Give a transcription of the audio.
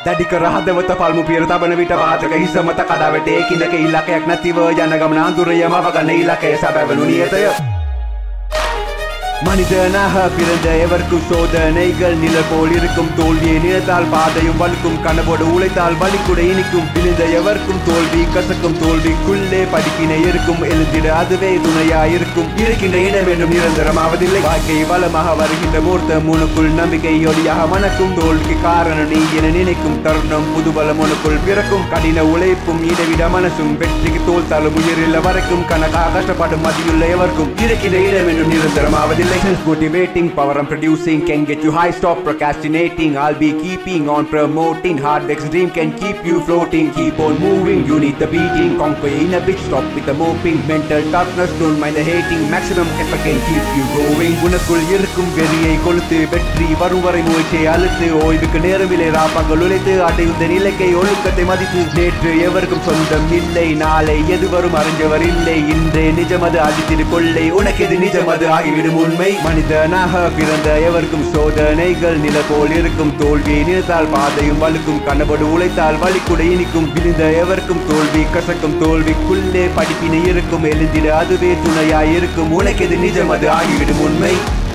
දැඩිකර හදවත පල්මු පියර තබන විට වාතක හිස මත කඩාවැටේ කිනක ඉල්ලකයක් නැතිව යන ගමන අඳුරය මවගන්න ඉලකය සැබැවලු නියතය மனிதனாக பிறந்த எவருக்கும் சோதனைகள் நில போல் இருக்கும் தோல்வியை நினைத்தால் பாதையும் வலுக்கும் கனவோடு உழைத்தால் வலிக்குட இனிக்கும் விழுந்த எவருக்கும் தோல்வி கசக்கும் தோல்விக்குள்ளே படிக்கினை இருக்கும் எழுந்திட அதுவே துணையா இருக்கும் இருக்கின்ற இடம் என்றும் நிரந்தரமாவதில்லை வாழ்க்கை வளமாக வருகின்ற மூர்த்தம் உனக்குள் நம்பிக்கை ஒளியாக மணக்கும் தோல்விக்கு காரணம் நீ என நினைக்கும் தருணம் புதுபலம் உனக்குள் பிறக்கும் கடின உழைப்பும் இடைவிட மனசும் வெற்றிக்கு தோல் தழும் உயிரில்ல வரைக்கும் கணக்காக கஷ்டப்படும் மதியுள்ள எவருக்கும் இருக்கின்ற இடம் என்றும் நிரந்தரமாவதில்லை Self motivating power and producing can get you high stop procrastinating I'll be keeping on promoting hard work's dream can keep you floating keep on moving you need the beating conquer your inner bitch stop with the moping mental toughness don't mind the hating maximum effort can keep you going உனக்குள் இருக்கும் வெறியை கொளுத்து வெற்றி வரும் வரை முயற்சியை அழுத்து ஓய்வுக்கு நேரமில்லை ராப்பங்கள் உழைத்து அடைந்த நிலைக்கை ஒழுக்கத்தை மதித்து நேற்று எவருக்கும் சொந்தம் இல்லை நாளை எது வரும் அறிஞ்சவர் இல்லை இன்றே நிஜம் அது அடித்திரு கொள்ளை உனக்கு எது நிஜம் அது ஆகிவிடும் உண்மை மனிதனாக பிறந்த எவருக்கும் சோதனைகள் நில போல் இருக்கும் தோல்வியை நினைத்தால் பாதையும் வலுக்கும் கனவோடு உழைத்தால் வலிக்குட இனிக்கும் விழுந்த எவருக்கும் தோல்வி கசக்கும் தோல்விக்குள்ளே படிப்பினை இருக்கும் எழுந்திட அதுவே துணையாய் இருக்கும் உனக்கு எது நிஜம் அது ஆகிவிடும் உண்மை